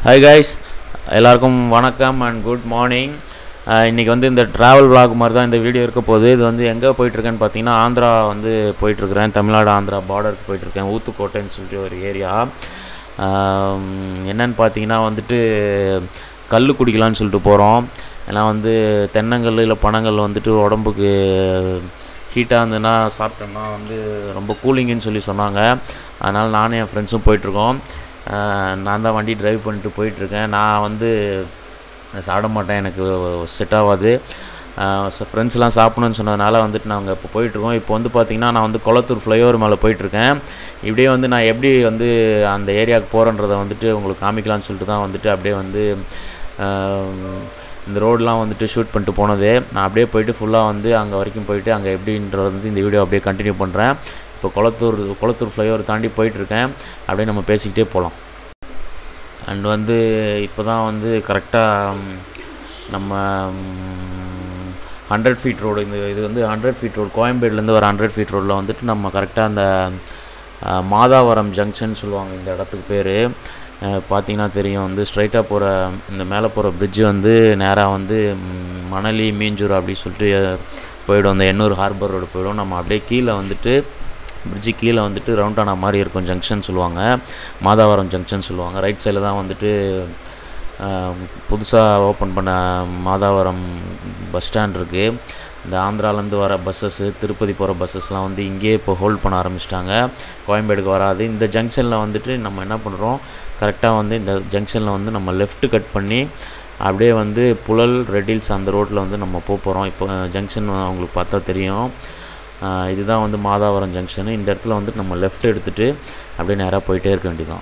Hi guys எல்லாருக்கும் வணக்கம் and good morning இன்றைக்கி வந்து இந்த ட்ராவல் vlog மாதிரி தான் இந்த வீடியோ இருக்க போகுது இது வந்து எங்கே போயிட்டுருக்கேன்னு பார்த்தீங்கன்னா ஆந்திரா வந்து போயிட்டுருக்கிறேன் தமிழ்நாடு ஆந்திரா பார்டருக்கு போயிட்டுருக்கேன் ஊத்துக்கோட்டைன்னு சொல்லிட்டு ஒரு ஏரியா என்னன்னு பார்த்தீங்கன்னா வந்துட்டு கல் குடிக்கலான்னு சொல்லிட்டு போகிறோம் ஏன்னா வந்து தென்னங்கல் இல்லை பனங்கல் வந்துட்டு உடம்புக்கு ஹீட்டாக இருந்ததுன்னா சாப்பிட்டோம்னா வந்து ரொம்ப கூலிங்குன்னு சொல்லி சொன்னாங்க அதனால் நானும் என் ஃப்ரெண்ட்ஸும் போயிட்டுருக்கோம் நான் தான் வண்டி டிரைவ் பண்ணிட்டு போயிட்டுருக்கேன் நான் வந்து சாப்பிட மாட்டேன் எனக்கு செட் ஆகாது ஃப்ரெண்ட்ஸ்லாம் சாப்பிடணும்னு சொன்னதுனால வந்துட்டு நாங்கள் இப்போ போயிட்டுருக்கோம் இப்போ வந்து பார்த்திங்கன்னா நான் வந்து குளத்தூர் ஃப்ளைஓவர் மேலே போயிட்டுருக்கேன் இப்படியே வந்து நான் எப்படி வந்து அந்த ஏரியாவுக்கு போகிறேன்றதை வந்துட்டு உங்களுக்கு காமிக்கலாம்னு சொல்லிட்டு தான் வந்துட்டு அப்படியே வந்து ஆஹ், இந்த ரோடெலாம் வந்துட்டு ஷூட் பண்ணிட்டு போனது நான் அப்படியே போயிட்டு ஃபுல்லாக வந்து அங்கே வரைக்கும் போயிட்டு அங்கே எப்படின்றது வந்து இந்த வீடியோ அப்படியே கண்டினியூ பண்ணுறேன் இப்போ குளத்தூர் குளத்தூர் ஃப்ளைஓவர் தாண்டி போயிட்டுருக்கேன் அப்படியே நம்ம பேசிக்கிட்டே போகலாம் அண்ட் வந்து இப்போ தான் வந்து கரெக்டாக நம்ம ஹண்ட்ரட் ஃபீட் ரோடு இந்த இது வந்து ஹண்ட்ரட் ஃபீட் ரோடு கோயம்பேடுலேருந்து வர ஹண்ட்ரட் ஃபீட் ரோடில் வந்துட்டு நம்ம கரெக்டாக அந்த அஹ், மாதாவரம் ஜங்ஷன் சொல்லுவாங்க இந்த இடத்துக்கு பேர் பார்த்தீங்கன்னா தெரியும் வந்து ஸ்ட்ரைட்டாக போகிற இந்த மேலே போகிற பிரிட்ஜு வந்து நேராக வந்து ம், மணலி மீஞ்சூர் அப்படி சொல்லிட்டு போயிடும் அந்த எண்ணூர் ஹார்பர் ரோடு போயிடும் நம்ம அப்படியே கீழே வந்துட்டு பிரிட்ஜு கீழே வந்துட்டு ரவுண்டானா மாதிரி இருக்கும் ஜங்ஷன் சொல்லுவாங்க மாதாவரம் ஜங்ஷன் சொல்லுவாங்க ரைட் சைடில் தான் வந்துட்டு புதுசாக ஓப்பன் பண்ண மாதாவரம் பஸ் ஸ்டாண்ட் இருக்குது இந்த ஆந்திராலேருந்து வர பஸ்ஸஸ்ஸு திருப்பதி போகிற பஸ்ஸஸ்லாம் வந்து இங்கேயே இப்போ ஹோல்ட் பண்ண ஆரம்பிச்சிட்டாங்க கோயம்பேடுக்கு வராது இந்த ஜங்ஷனில் வந்துட்டு நம்ம என்ன பண்ணுறோம் கரெக்டாக வந்து இந்த ஜங்ஷனில் வந்து நம்ம லெஃப்ட் கட் பண்ணி அப்படியே வந்து புழல் ரெட்டில்ஸ் அந்த ரோட்டில் வந்து நம்ம போக போகிறோம் இப்போ ஜங்ஷன் அவங்களுக்கு பார்த்தா தெரியும் ஆஹ் இதுதான் வந்து மாதாவரம் ஜங்ஷனு இந்த இடத்துல வந்துட்டு நம்ம லெஃப்ட் எடுத்துகிட்டு அப்படியே நேராக போயிட்டே இருக்க வேண்டியதான்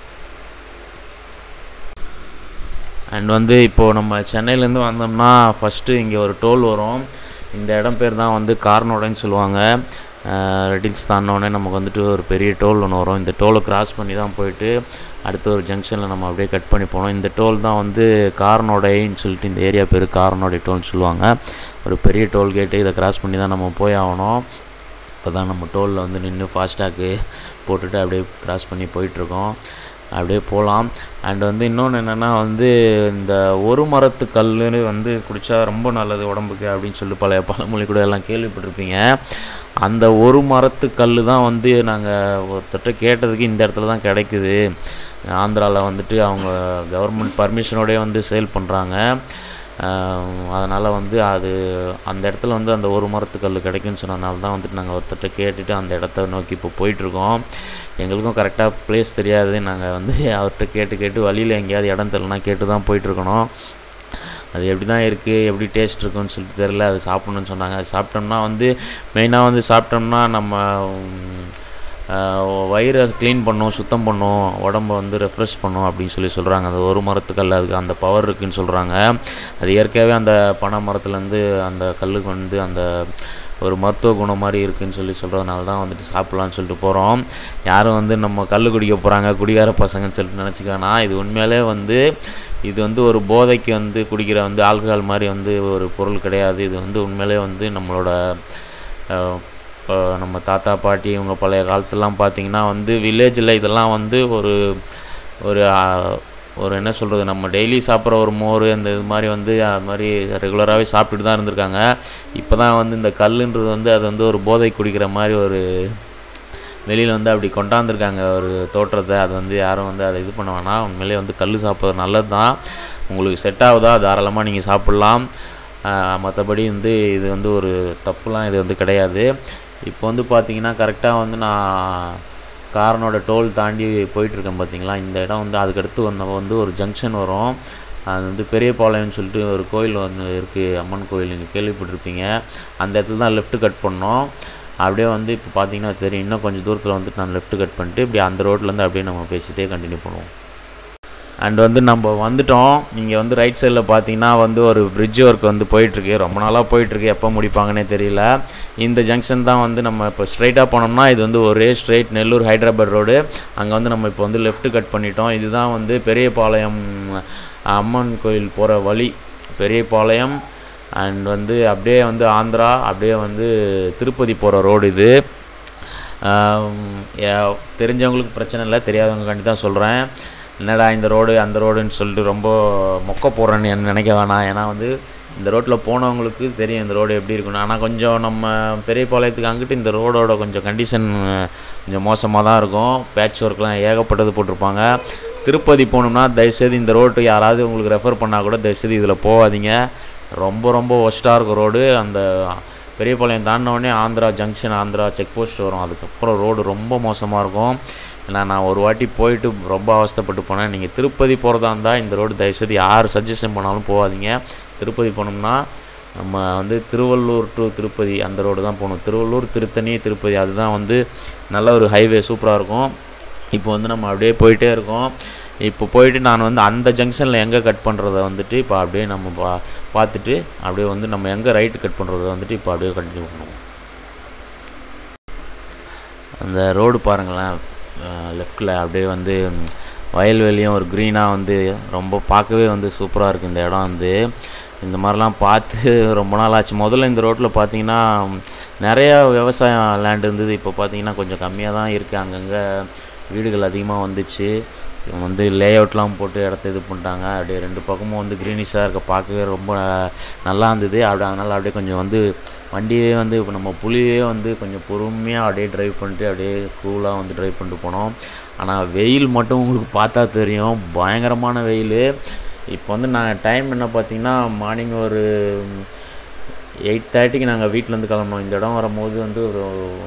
அண்ட் வந்து இப்போது நம்ம சென்னையிலேருந்து வந்தோம்னா ஃபஸ்ட்டு இங்கே ஒரு டோல் வரும் இந்த இடம் பேர் தான் வந்து கார்னோடைன்னு சொல்லுவாங்க ரெட்டில்ஸ் தாண்டோடனே நமக்கு வந்துட்டு ஒரு பெரிய டோல் ஒன்று வரும் இந்த டோலை கிராஸ் பண்ணி தான் போயிட்டு அடுத்த ஒரு ஜங்ஷனில் நம்ம அப்படியே கட் பண்ணி போனோம் இந்த டோல் தான் வந்து கார்னோடைன்னு சொல்லிட்டு இந்த ஏரியா பேர் கார்னோடை டோல்னு சொல்லுவாங்க ஒரு பெரிய டோல் கேட்டு இதை கிராஸ் பண்ணி தான் நம்ம போய் ஆகணும் இப்போ தான் நம்ம டோலில் வந்து நின்று ஃபாஸ்டாக்கு போட்டுட்டு அப்படியே கிராஸ் பண்ணி போயிட்டுருக்கோம் அப்படியே போகலாம் அண்ட் வந்து இன்னொன்று என்னென்னா வந்து இந்த ஒரு மரத்து கல்லுன்னு வந்து குடித்தா ரொம்ப நல்லது உடம்புக்கு அப்படின்னு சொல்லி பழைய பழமொழி கூட எல்லாம் கேள்விப்பட்டிருப்பீங்க அந்த ஒரு மரத்து கல் தான் வந்து நாங்கள் ஒருத்தட்ட கேட்டதுக்கு இந்த இடத்துல தான் கிடைக்குது ஆந்திராவில் வந்துட்டு அவங்க கவர்மெண்ட் பர்மிஷனோடய வந்து சேல் பண்ணுறாங்க அதனால் வந்து அது அந்த இடத்துல வந்து அந்த ஒரு மரத்துக்கல் கிடைக்குன்னு சொன்னதுனால தான் வந்துட்டு நாங்கள் ஒருத்தர்கிட்ட கேட்டுட்டு அந்த இடத்த நோக்கி இப்போ போயிட்டுருக்கோம் எங்களுக்கும் கரெக்டாக ப்ளேஸ் தெரியாது நாங்கள் வந்து அவர்கிட்ட கேட்டு கேட்டு வழியில் எங்கேயாவது இடம் தெரியலனா கேட்டு தான் போயிட்டுருக்கணும் அது எப்படி தான் இருக்குது எப்படி டேஸ்ட் இருக்குன்னு சொல்லிட்டு தெரில அது சாப்பிட்ணுன்னு சொன்னாங்க அது சாப்பிட்டோம்னா வந்து மெயினாக வந்து சாப்பிட்டோம்னா நம்ம உம், ஆஹ், வயிறை க்ளீன் பண்ணும் சுத்தம் பண்ணும் உடம்ப வந்து ரெஃப்ரெஷ் பண்ணும் அப்படின்னு சொல்லி சொல்கிறாங்க அந்த ஒரு மரத்துக்கல் அதுக்கு அந்த பவர் இருக்குன்னு சொல்கிறாங்க அது இயற்கையாகவே அந்த பனை மரத்துலேருந்து அந்த கல்லுக்கு வந்து அந்த ஒரு மருத்துவ குணம் மாதிரி இருக்குன்னு சொல்லி சொல்கிறதுனால தான் வந்துட்டு சாப்பிட்லான்னு சொல்லிட்டு போகிறோம் யாரும் வந்து நம்ம கல் குடிக்க போகிறாங்க குடிகார பசங்கன்னு சொல்லிட்டு நினச்சிக்க வேணாம் இது உண்மையிலே வந்து இது வந்து ஒரு போதைக்கு வந்து குடிக்கிற வந்து ஆல்கஹால் மாதிரி வந்து ஒரு பொருள் கிடையாது இது வந்து உண்மையிலே வந்து நம்மளோட அஹ், இப்போ நம்ம தாத்தா பாட்டி இவங்க பழைய காலத்துலலாம் பார்த்தீங்கன்னா வந்து வில்லேஜில் இதெல்லாம் வந்து ஒரு ஒரு அஹ், ஒரு என்ன சொல்கிறது நம்ம டெய்லி சாப்பிட்ற ஒரு மோர் அந்த இது மாதிரி வந்து அது மாதிரி ரெகுலராகவே சாப்பிட்டுட்டு தான் இருந்திருக்காங்க இப்போ தான் வந்து இந்த கல்லுன்றது வந்து அது வந்து ஒரு போதை குடிக்கிற மாதிரி ஒரு வெளியில் வந்து அப்படி கொண்டாந்துருக்காங்க ஒரு தோற்றத்தை அது வந்து யாரும் வந்து அதை இது பண்ண வேணாம் உண்மையிலேயே வந்து கல் சாப்பிட்றது நல்லது தான் உங்களுக்கு செட் ஆகுதா தாராளமாக நீங்கள் சாப்பிட்லாம் மற்றபடி வந்து இது வந்து ஒரு தப்புலாம் இது வந்து கிடையாது இப்போ வந்து பார்த்தீங்கன்னா கரெக்டாக வந்து நான் காரனோட டோல் தாண்டி போயிட்டுருக்கேன் பார்த்தீங்களா இந்த இடம் வந்து அதுக்கடுத்து வந்த வந்து ஒரு ஜங்ஷன் வரும் அது வந்து பெரியபாளையம்னு சொல்லிட்டு ஒரு கோயில் ஒன்று இருக்குது அம்மன் கோயில் நீங்கள் கேள்விப்பட்டிருப்பீங்க அந்த இடத்துல தான் லெஃப்ட் கட் பண்ணோம் அப்படியே வந்து இப்போ பார்த்தீங்கன்னா தெரியும் இன்னும் கொஞ்சம் தூரத்தில் வந்துட்டு நான் லெஃப்ட் கட் பண்ணிட்டு இப்படி அந்த ரோட்லேருந்து அப்படியே நம்ம பேசிகிட்டே கண்டினியூ பண்ணுவோம் அண்ட் வந்து நம்ம வந்துட்டோம் இங்கே வந்து ரைட் சைடில் பார்த்தீங்கன்னா வந்து ஒரு பிரிட்ஜ் ஒர்க் வந்து போயிட்டுருக்கு ரொம்ப நாளாக போயிட்டுருக்கு எப்போ முடிப்பாங்கன்னே தெரியல இந்த ஜங்ஷன் தான் வந்து நம்ம இப்போ ஸ்ட்ரைட்டாக போனோம்னா இது வந்து ஒரே ஸ்ட்ரைட் நெல்லூர் ஹைதராபாத் ரோடு அங்கே வந்து நம்ம இப்போ வந்து லெஃப்ட் கட் பண்ணிட்டோம் இதுதான் வந்து பெரியபாளையம் அம்மன் கோயில் போகிற வழி பெரியபாளையம் அண்ட் வந்து அப்படியே வந்து ஆந்திரா அப்படியே வந்து திருப்பதி போகிற ரோடு இது ஆம், யா- தெரிஞ்சவங்களுக்கு பிரச்சனை இல்லை தெரியாதவங்க தான் சொல்கிறேன் என்னடா இந்த ரோடு அந்த ரோடுன்னு சொல்லிட்டு ரொம்ப மொக்க போடுறேன்னு என்ன நினைக்க வேணாம் ஏன்னா வந்து இந்த ரோட்டில் போனவங்களுக்கு தெரியும் இந்த ரோடு எப்படி இருக்குன்னு ஆனால் கொஞ்சம் நம்ம பெரியபாளையத்துக்கு அங்கிட்டு இந்த ரோடோட கொஞ்சம் கண்டிஷன் கொஞ்சம் மோசமாக தான் இருக்கும் பேட்ச் ஒர்க்லாம் ஏகப்பட்டது போட்டிருப்பாங்க திருப்பதி போகணும்னா தயவுசெய்து இந்த ரோட்டு யாராவது உங்களுக்கு ரெஃபர் பண்ணால் கூட தயவுசெய்து இதில் போகாதீங்க ரொம்ப ரொம்ப ஒஸ்ட்டாக இருக்கும் ரோடு அந்த பெரியபாளையம் தாண்டினோடனே Andhra junction Andhra check post வரும் அதுக்கப்புறம் ரோடு ரொம்ப மோசமாக இருக்கும் ஏன்னா நான் ஒரு வாட்டி போயிட்டு ரொம்ப அவஸ்தைப்பட்டு போனேன் நீங்கள் திருப்பதி போகிறதா இருந்தால் இந்த ரோடு தயவுசெய்து யார் சஜஷன் பண்ணாலும் போகாதீங்க திருப்பதி போனோம்னா நம்ம வந்து திருவள்ளூர் டு திருப்பதி அந்த ரோடு தான் போகணும் திருவள்ளூர் திருத்தணி திருப்பதி அதுதான் வந்து நல்ல ஒரு ஹைவே சூப்பராக இருக்கும் இப்போ வந்து நம்ம அப்படியே போயிட்டே இருக்கோம் இப்போ போயிட்டு நான் வந்து அந்த ஜங்ஷனில் எங்கே கட் பண்ணுறத வந்துட்டு இப்போ அப்படியே நம்ம பா பார்த்துட்டு அப்படியே வந்து நம்ம எங்கே ரைட்டு கட் பண்ணுறத வந்துட்டு இப்போ அப்படியே கண்டினியூ பண்ணுவோம் அந்த ரோடு பாருங்களேன் லெஃப்டில் அப்படியே வந்து வயல்வெளியும் ஒரு க்ரீனாக வந்து ரொம்ப பார்க்கவே வந்து சூப்பராக இருக்குது இந்த இடம் வந்து இந்த மாதிரிலாம் பார்த்து ரொம்ப நாள் ஆச்சு முதல்ல இந்த ரோட்டில் பார்த்தீங்கன்னா நிறையா விவசாயம் லேண்ட் இருந்தது இப்போ பார்த்தீங்கன்னா கொஞ்சம் கம்மியாக தான் இருக்குது அங்கங்கே வீடுகள் அதிகமாக வந்துச்சு இவங்க வந்து லே அவுட்லாம் போட்டு இடத்த இது பண்ணிட்டாங்க அப்படியே ரெண்டு பக்கமும் வந்து க்ரீனிஷாக இருக்க பார்க்கவே ரொம்ப நல்லா இருந்தது அப்படி அதனால் அப்படியே கொஞ்சம் வந்து வண்டியே வந்து இப்போ நம்ம புளியே வந்து கொஞ்சம் பொறுமையாக அப்படியே ட்ரைவ் பண்ணிட்டு அப்படியே கூலாக வந்து ட்ரைவ் பண்ணிட்டு போனோம் ஆனால் வெயில் மட்டும் உங்களுக்கு பார்த்தா தெரியும் பயங்கரமான வெயில் இப்போ வந்து நான் டைம் என்ன பார்த்தீங்கன்னா மார்னிங் ஒரு எயிட் தேர்ட்டிக்கு நாங்கள் வீட்டிலேருந்து கிளம்புனோம் இந்த இடம் வரும்போது வந்து ஒரு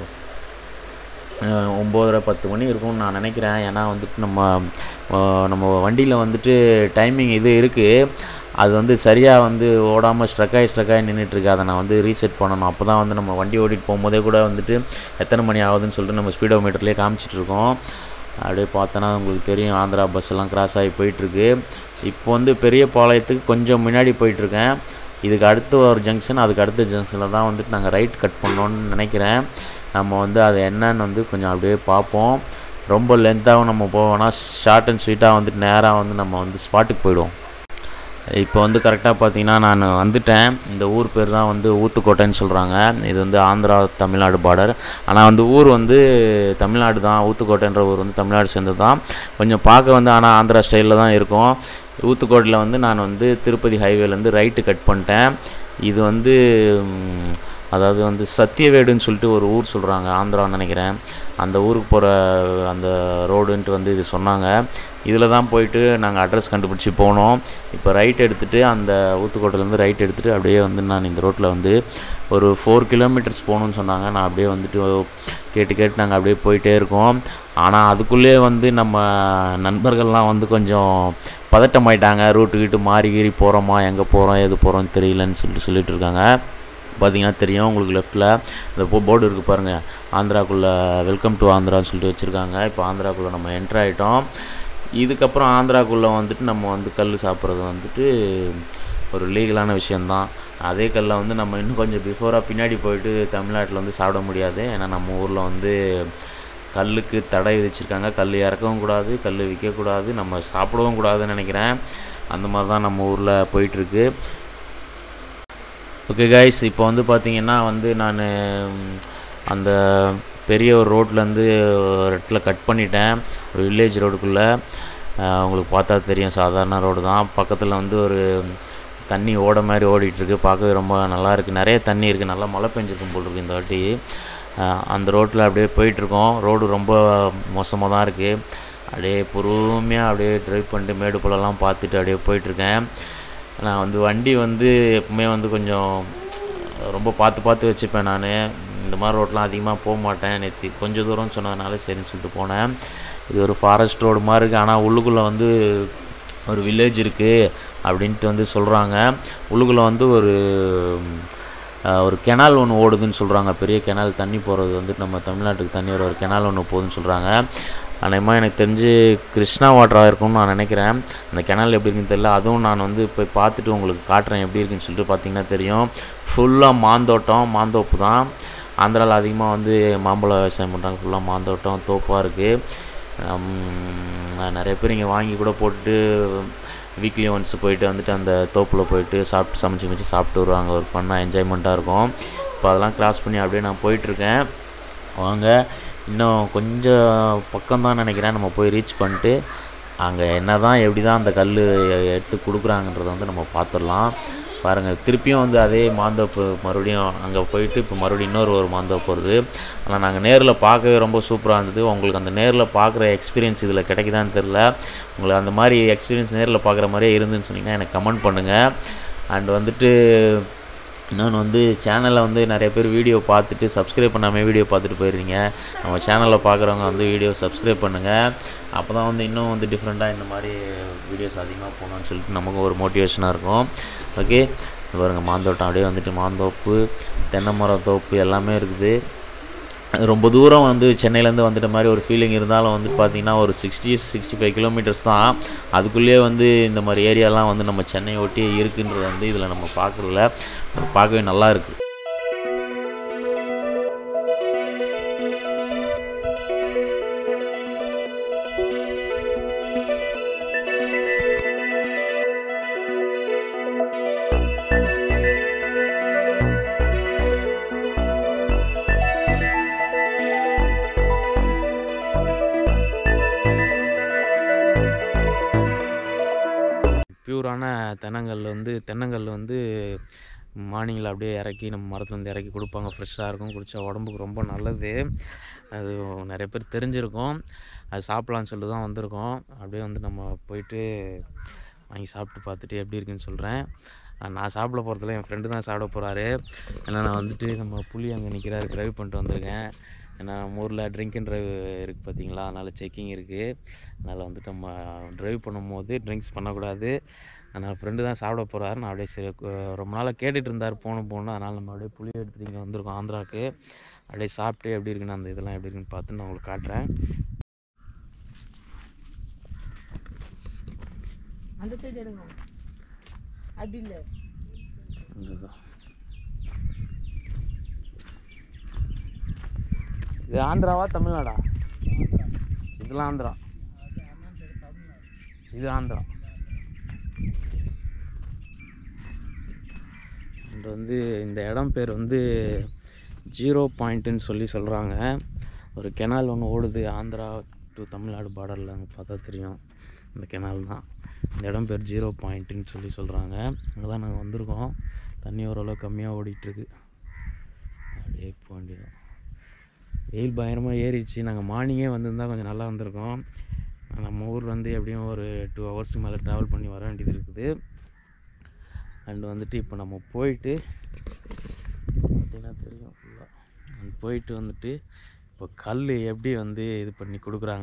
ஒம்போதரை பத்து மணி இருக்கும்னு நான் நினைக்கிறேன் ஏன்னா வந்துட்டு நம்ம நம்ம வண்டியில் வந்துட்டு டைமிங் இது இருக்குது அது வந்து சரியாக வந்து ஓடாமல் ஸ்ட்ரக் ஆகி ஸ்ட்ரக் ஆகி நின்றுட்டுருக்கு அதை நான் வந்து ரீசெட் பண்ணணும் அப்போ தான் வந்து நம்ம வண்டி ஓட்டிகிட்டு போகும்போதே கூட வந்துட்டு எத்தனை மணி ஆகுதுன்னு சொல்லிட்டு நம்ம ஸ்பீடோ மீட்டர்லேயே காமிச்சிட்ருக்கோம் அப்படியே பார்த்தோன்னா உங்களுக்கு தெரியும் ஆந்திரா பஸ் எல்லாம் கிராஸ் ஆகி போயிட்டுருக்கு இப்போ வந்து பெரிய பாளையத்துக்கு கொஞ்சம் முன்னாடி போயிட்டுருக்கேன் இதுக்கு அடுத்து ஒரு ஜங்ஷன் அதுக்கு அடுத்த ஜங்ஷனில் தான் வந்துட்டு நாங்கள் ரைட் கட் பண்ணோன்னு நினைக்கிறேன் நம்ம வந்து அது என்னன்னு வந்து கொஞ்சம் அப்படியே பார்ப்போம் ரொம்ப லென்த்தாகவும் நம்ம போவோம்னா ஷார்ட் அண்ட் ஸ்வீட்டாக வந்துட்டு நேராக வந்து நம்ம வந்து ஸ்பாட்டுக்கு போயிடுவோம் இப்போ வந்து கரெக்டாக பார்த்தீங்கன்னா நான் வந்துட்டேன் இந்த ஊர் பேர் தான் வந்து ஊத்துக்கோட்டைன்னு சொல்கிறாங்க இது வந்து ஆந்திரா தமிழ்நாடு பார்டர் ஆனால் வந்து ஊர் வந்து தமிழ்நாடு தான் ஊத்துக்கோட்டைன்ற ஊர் வந்து தமிழ்நாடு சேர்ந்தது தான் கொஞ்சம் பார்க்க வந்து ஆனால் ஆந்திரா ஸ்டைலில் தான் இருக்கும் ஊத்துக்கோட்டையில் வந்து நான் வந்து திருப்பதி ஹைவேலேருந்து ரைட்டு கட் பண்ணிட்டேன் இது வந்து அதாவது வந்து சத்தியவேடுன்னு சொல்லிட்டு ஒரு ஊர் சொல்கிறாங்க ஆந்திரான்னு நினைக்கிறேன் அந்த ஊருக்கு போகிற அந்த ரோடுன்ட்டு வந்து இது சொன்னாங்க இதில் தான் போயிட்டு நாங்கள் அட்ரஸ் கண்டுபிடிச்சி போனோம் இப்போ ரைட் எடுத்துகிட்டு அந்த ஊத்துக்கோட்டையிலேருந்து ரைட் எடுத்துகிட்டு அப்படியே வந்து நான் இந்த ரோட்டில் வந்து ஒரு ஃபோர் கிலோமீட்டர்ஸ் போகணுன்னு சொன்னாங்க நான் அப்படியே வந்துட்டு கேட்டு கேட்டு நாங்கள் அப்படியே போயிட்டே இருக்கோம் ஆனால் அதுக்குள்ளே வந்து நம்ம நண்பர்கள்லாம் வந்து கொஞ்சம் பதட்டமாயிட்டாங்க ரூட்டு கிட்டு மாறி கீறி போகிறோமா எங்கே போகிறோம் எது போகிறோம்னு தெரியலன்னு சொல்லிட்டு சொல்லிட்டு இருக்காங்க பார்த்தீங்கன்னா தெரியும் உங்களுக்கு லெஃப்ட்டில் இந்த போ போர்டு இருக்குது பாருங்கள் ஆந்திராக்குள்ளே வெல்கம் டு ஆந்திரான்னு சொல்லிட்டு வச்சுருக்காங்க இப்போ ஆந்திராக்குள்ளே நம்ம என்ட்ரு ஆகிட்டோம் இதுக்கப்புறம் ஆந்திராக்குள்ளே வந்துட்டு நம்ம வந்து கல் சாப்பிட்றது வந்துட்டு ஒரு லீகலான விஷயந்தான் அதே கல்லை வந்து நம்ம இன்னும் கொஞ்சம் பிஃபோராக பின்னாடி போயிட்டு தமிழ்நாட்டில் வந்து சாப்பிட முடியாது ஏன்னா நம்ம ஊரில் வந்து கல்லுக்கு தடை விதிச்சிருக்காங்க கல் இறக்கவும் கூடாது கல் விற்கக்கூடாது நம்ம சாப்பிடவும் கூடாதுன்னு நினைக்கிறேன் அந்த மாதிரி தான் நம்ம ஊரில் போயிட்டுருக்கு ஓகே கைஸ் இப்போ வந்து பார்த்திங்கன்னா வந்து நான் அந்த பெரிய ஒரு ரோட்லேருந்து ஒரு இடத்துல கட் பண்ணிட்டேன் ஒரு வில்லேஜ் ரோடுக்குள்ளே உங்களுக்கு பார்த்தா தெரியும் சாதாரண ரோடு தான் பக்கத்தில் வந்து ஒரு தண்ணி ஓட மாதிரி ஓடிட்டுருக்கு பார்க்கவே ரொம்ப நல்லா இருக்குது நிறைய தண்ணி இருக்குது நல்லா மழை பெஞ்சிருக்கும் போல் இருக்குது இந்த வாட்டி அந்த ரோட்டில் அப்படியே போயிட்டுருக்கோம் ரோடு ரொம்ப மோசமாக தான் இருக்குது அப்படியே பொறுமையாக அப்படியே ட்ரைவ் பண்ணிட்டு மேடு பள்ளம்லாம் பார்த்துட்டு அப்படியே போயிட்டுருக்கேன் நான் வந்து வண்டி வந்து எப்பவுமே வந்து கொஞ்சம் ரொம்ப பார்த்து பார்த்து வச்சுப்பேன் நான் இந்த மாதிரி ரோட்லாம் அதிகமாக போக மாட்டேன் நேற்று கொஞ்சம் தூரம் சொன்னதுனால சரின்னு சொல்லிட்டு போனேன் இது ஒரு ஃபாரஸ்ட் ரோடு மாதிரி இருக்குது ஆனால் உள்ளுக்குள்ளே வந்து ஒரு வில்லேஜ் இருக்குது அப்படின்ட்டு வந்து சொல்கிறாங்க உள்ளுக்குள்ளே வந்து ஒரு ஒரு கெனால் ஒன்று ஓடுதுன்னு சொல்கிறாங்க பெரிய கெனால் தண்ணி போகிறது வந்துட்டு நம்ம தமிழ்நாட்டுக்கு தண்ணி வர ஒரு கெனால் ஒன்று போகுதுன்னு சொல்கிறாங்க அநேகமாக எனக்கு தெரிஞ்சு கிருஷ்ணா வாட்டராக இருக்கும்னு நான் நினைக்கிறேன் அந்த கெனால் எப்படி இருக்குன்னு தெரியல அதுவும் நான் வந்து போய் பார்த்துட்டு உங்களுக்கு காட்டுறேன் எப்படி இருக்குன்னு சொல்லிட்டு பார்த்தீங்கன்னா தெரியும் ஃபுல்லாக மாந்தோட்டம் மாந்தோப்பு தான் ஆந்திராவில் அதிகமாக வந்து மாம்பழ விவசாயம் பண்ணுறாங்க ஃபுல்லாக மாந்தோட்டம் தோப்பாக இருக்குது நிறைய பேர் இங்கே வாங்கி கூட போட்டு வீக்லி ஒன்ஸ் போயிட்டு வந்துட்டு அந்த தோப்பில் போயிட்டு சாப்பிட்டு சமைச்சு வச்சு சாப்பிட்டு வருவாங்க ஒரு ஃபன்னாக என்ஜாய்மெண்ட்டாக இருக்கும் இப்போ அதெல்லாம் கிராஸ் பண்ணி அப்படியே நான் போயிட்டுருக்கேன் வாங்க இன்னும் கொஞ்சம் பக்கம்தான் நினைக்கிறேன் நம்ம போய் ரீச் பண்ணிட்டு அங்கே என்ன தான் எப்படி தான் அந்த கல் எடுத்து கொடுக்குறாங்கன்றத வந்து நம்ம பார்த்துடலாம் பாருங்கள் திருப்பியும் வந்து அதே மாந்தோப்பு மறுபடியும் அங்கே போயிட்டு இப்போ மறுபடியும் இன்னொரு ஒரு மாந்தோப்பு வருது ஆனால் நாங்கள் நேரில் பார்க்கவே ரொம்ப சூப்பராக இருந்தது உங்களுக்கு அந்த நேரில் பார்க்குற எக்ஸ்பீரியன்ஸ் இதில் கிடைக்குதான்னு தெரில உங்களுக்கு அந்த மாதிரி எக்ஸ்பீரியன்ஸ் நேரில் பார்க்குற மாதிரியே இருந்துன்னு சொன்னீங்கன்னா எனக்கு கமெண்ட் பண்ணுங்கள் அண்ட் வந்துட்டு இன்னொன்று வந்து சேனலில் வந்து நிறைய பேர் வீடியோ பார்த்துட்டு சப்ஸ்கிரைப் பண்ணாமல் வீடியோ பார்த்துட்டு போயிடுறீங்க நம்ம சேனலில் பார்க்குறவங்க வந்து வீடியோ சப்ஸ்கிரைப் பண்ணுங்கள் அப்போ தான் வந்து இன்னும் வந்து டிஃப்ரெண்ட்டாக இந்த மாதிரி வீடியோஸ் அதிகமாக போகணும்னு சொல்லிட்டு நமக்கும் ஒரு மோட்டிவேஷனாக இருக்கும் ஓகே பாருங்கள் மாந்தோட்டம் அப்படியே வந்துட்டு மாந்தோப்பு தென்னை மரம் தோப்பு எல்லாமே இருக்குது அது ரொம்ப தூரம் வந்து சென்னையிலேருந்து வந்துட்ட மாதிரி ஒரு ஃபீலிங் இருந்தாலும் வந்து பார்த்திங்கன்னா ஒரு சிக்ஸ்டி சிக்ஸ்டி ஃபைவ் கிலோமீட்டர்ஸ் தான் அதுக்குள்ளேயே வந்து இந்த மாதிரி ஏரியாலாம் வந்து நம்ம சென்னை ஒட்டி இருக்குன்றது வந்து இதில் நம்ம பார்க்கல பார்க்கவே நல்லா இருக்குது பியூரான தென்னங்கல் வந்து தென்னங்கல் வந்து மார்னிங்கில் அப்படியே இறக்கி நம்ம மரத்துலேருந்து இறக்கி கொடுப்பாங்க ஃப்ரெஷ்ஷாக இருக்கும் குடித்தா உடம்புக்கு ரொம்ப நல்லது அது நிறைய பேர் தெரிஞ்சிருக்கும் அது சாப்பிட்லான்னு சொல்லிட்டு தான் வந்திருக்கோம் அப்படியே வந்து நம்ம போயிட்டு வாங்கி சாப்பிட்டு பார்த்துட்டு எப்படி இருக்குன்னு சொல்கிறேன் நான் சாப்பிட போகிறதுல என் ஃப்ரெண்டு தான் சாப்பிட போகிறாரு ஏன்னா நான் வந்துட்டு நம்ம புளி அங்கே நிற்கிறாரு ட்ரைவ் பண்ணிட்டு வந்திருக்கேன் ஏன்னா நம்ம ஊரில் ட்ரிங்க் அண்ட் ட்ரைவ் இருக்குது பார்த்தீங்களா அதனால் செக்கிங் இருக்குது அதனால் வந்துட்டு நம்ம ட்ரைவ் பண்ணும்போது ட்ரிங்க்ஸ் பண்ணக்கூடாது அதனால் ஃப்ரெண்டு தான் சாப்பிட போகிறாரு நான் அப்படியே சரி கு- ரொம்ப நாளாக கேட்டுட்டு இருந்தார் போகணும் போகணும் அதனால் நம்ம அப்படியே புளி எடுத்துட்டு இங்கே வந்திருக்கோம் ஆந்திராவுக்கு அப்படியே சாப்பிட்டு எப்படி இருக்குன்னு அந்த இதெல்லாம் எப்படி இருக்குன்னு பார்த்து நான் உங்களுக்கு காட்டுறேன் அந்த சைடு எடுங்க அப்படி இல்லை இதுதான். இது ஆந்திராவா தமிழ்நாடா இதெல்லாம் ஆந்திரா இது ஆந்திரா அண்ட் வந்து இந்த இடம் பேர் வந்து ஜீரோ பாயிண்ட்டுன்னு சொல்லி சொல்கிறாங்க ஒரு கெனால் ஒன்று ஓடுது ஆந்திரா டு தமிழ்நாடு பார்டரில் அங்கே பார்த்தா தெரியும் இந்த கெனால் தான் இந்த இடம் பேர் ஜீரோ பாயிண்ட்டுன்னு சொல்லி சொல்கிறாங்க அங்கே தான் நாங்கள் வந்திருக்கோம் தண்ணி ஓரளவு கம்மியாக ஓடிட்டுருக்கு அப்படியே போக வேண்டியதான் வெயில் பயங்கரமாக ஏறிடுச்சு நாங்கள் மார்னிங்கே வந்திருந்தா கொஞ்சம் நல்லா வந்திருக்கோம் நம்ம ஊர் வந்து எப்படியும் ஒரு டூ ஹவர்ஸ்க்கு மேலே ட்ராவல் பண்ணி வர வேண்டியது இருக்குது அண்ட் வந்துட்டு இப்போ நம்ம போயிட்டு பார்த்தீங்கன்னா தெரியும் ஃபுல்லாக போயிட்டு வந்துட்டு இப்போ கல் எப்படி வந்து இது பண்ணி கொடுக்குறாங்க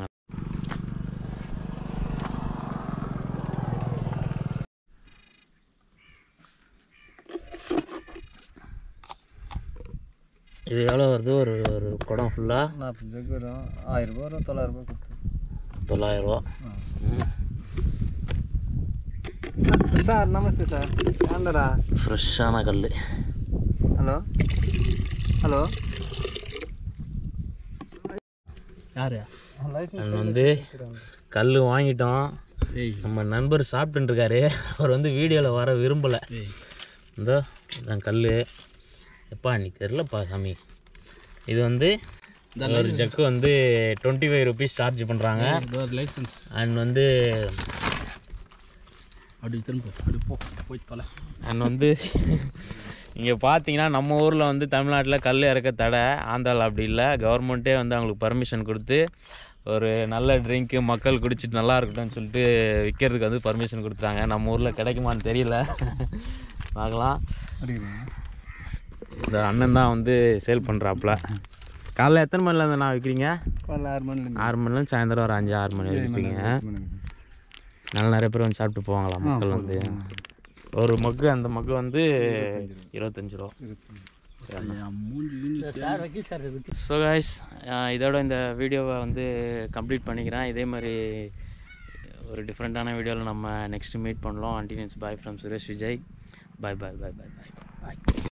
இது எவ்வளோ வருது ஒரு ஒரு குடம் ஃபுல்லாக நாற்பது ஜக்கு வரும் ஆயிரம் ரூபா வரும் தொள்ளாயிரம் ரூபாய் கொடுத்து தொள்ளாயிரரூவா சார் நமஸ்தே சார் யாருடா ஃப்ரெஷ்ஷான கல் ஹலோ ஹலோ யார் அது வந்து கல் வாங்கிட்டோம் நம்ம நண்பர் சாப்பிட்டுன்னு இருக்காரு அவர் வந்து வீடியோவில் வர விரும்பலை இந்த இதான் கல் எப்பா இன்னைக்கு தெரிலப்பா சாமி இது வந்து ஒரு ஜக்கு வந்து டுவெண்ட்டி ஃபைவ் ருபீஸ் சார்ஜ் பண்ணுறாங்க லைசன்ஸ் அண்ட் வந்து அப்படி திரும்ப அப்படி போ போய் தொலை அண்ட் வந்து இங்கே பார்த்தீங்கன்னா நம்ம ஊரில் வந்து தமிழ்நாட்டில் கல் இறக்க தடை ஆந்திராவில் அப்படி இல்லை கவர்மெண்ட்டே வந்து அவங்களுக்கு பர்மிஷன் கொடுத்து ஒரு நல்ல ட்ரிங்க்கு மக்கள் குடிச்சிட்டு நல்லா இருக்கட்டும்னு சொல்லிட்டு விற்கிறதுக்கு வந்து பர்மிஷன் கொடுத்தாங்க நம்ம ஊரில் கிடைக்குமான்னு தெரியல பார்க்கலாம் அடிக்கிறீங்க இந்த அண்ணன் தான் வந்து சேல் பண்ணுறாப்புல காலைல எத்தனை மணில இருந்து நான் விற்கிறீங்க காலைல ஆறு மணிலேருந்து ஆறு மணிலேருந்து சாயந்தரம் ஒரு அஞ்சு ஆறு மணி வரைக்கும் விற்பீங்க நல்லா நிறைய பேர் வந்து சாப்பிட்டு போவாங்களா மக்கள் வந்து ஒரு மக்கு அந்த மக்கு வந்து இருபத்தஞ்சு ரூபா சார் வக்கீல் சார் ஸோ காய்ஸ் இதோட இந்த வீடியோவை வந்து கம்ப்ளீட் பண்ணிக்கிறேன் இதே மாதிரி ஒரு டிஃப்ரெண்ட்டான வீடியோவில் நம்ம நெக்ஸ்ட்டு மீட் பண்ணலாம் அண்டினியன்ஸ் bye from Suresh Vijay bye bye bye bye bye bye